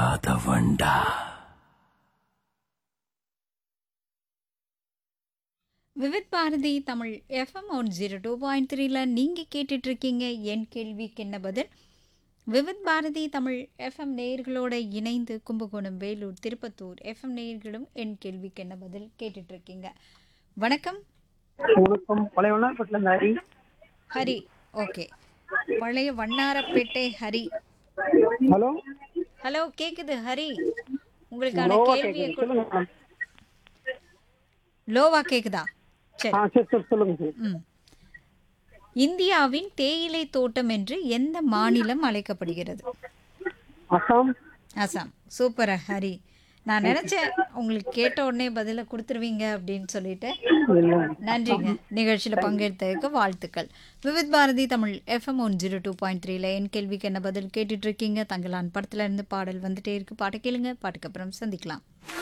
இல்லாதவன்டா Vividh Bharati Tamil FM one zero two point த்ரீல நீங்கள் கேட்டுட்ருக்கீங்க என் கேள்விக்கு என்ன பதில் விவித் பாரதி தமிழ் எஃப்எம் நேயர்களோட இணைந்து கும்பகோணம் வேலூர் திருப்பத்தூர் எஃப்எம் நேயர்களும் என் கேள்விக்கு என்ன பதில் கேட்டுட்ருக்கீங்க வணக்கம் வணக்கம் பழைய வண்ணாரப்பட்டில இருந்து ஹரி ஹரி ஓகே பழைய வண்ணாரப்பேட்டை ஹரி ஹலோ ஹலோ கேக்குது ஹரி உங்களுக்கான லோவா கேள்வியை கேக்குது சொல்லுங்க மேடம் லோவா கேக்குதா சரி ஆ சரி சரி சொல்லுங்க சார் ம் இந்தியாவின் தேயிலை தோட்டம் என்று எந்த மாநிலம் அழைக்கப்படுகிறது அசாம் அசாம் சூப்பர் ஹரி நான் நினைச்சேன் உங்களுக்கு கேட்ட உடனே பதில கொடுத்துருவீங்க அப்படின்னு சொல்லிட்டு இல்ல. நன்றிங்க நிகழ்ச்சியில் பங்கெடுத்ததுக்கு வாழ்த்துக்கள் Vividh Bharati Tamil FM one zero two point த்ரீல என் கேள்விக்கு என்ன பதில் கேட்டுட்டு இருக்கீங்க தங்கலான் படத்துல இருந்து பாடல் வந்துட்டே இருக்கு பாட்டு கேளுங்க பாட்டுக்கு அப்புறம் சந்திக்கலாம்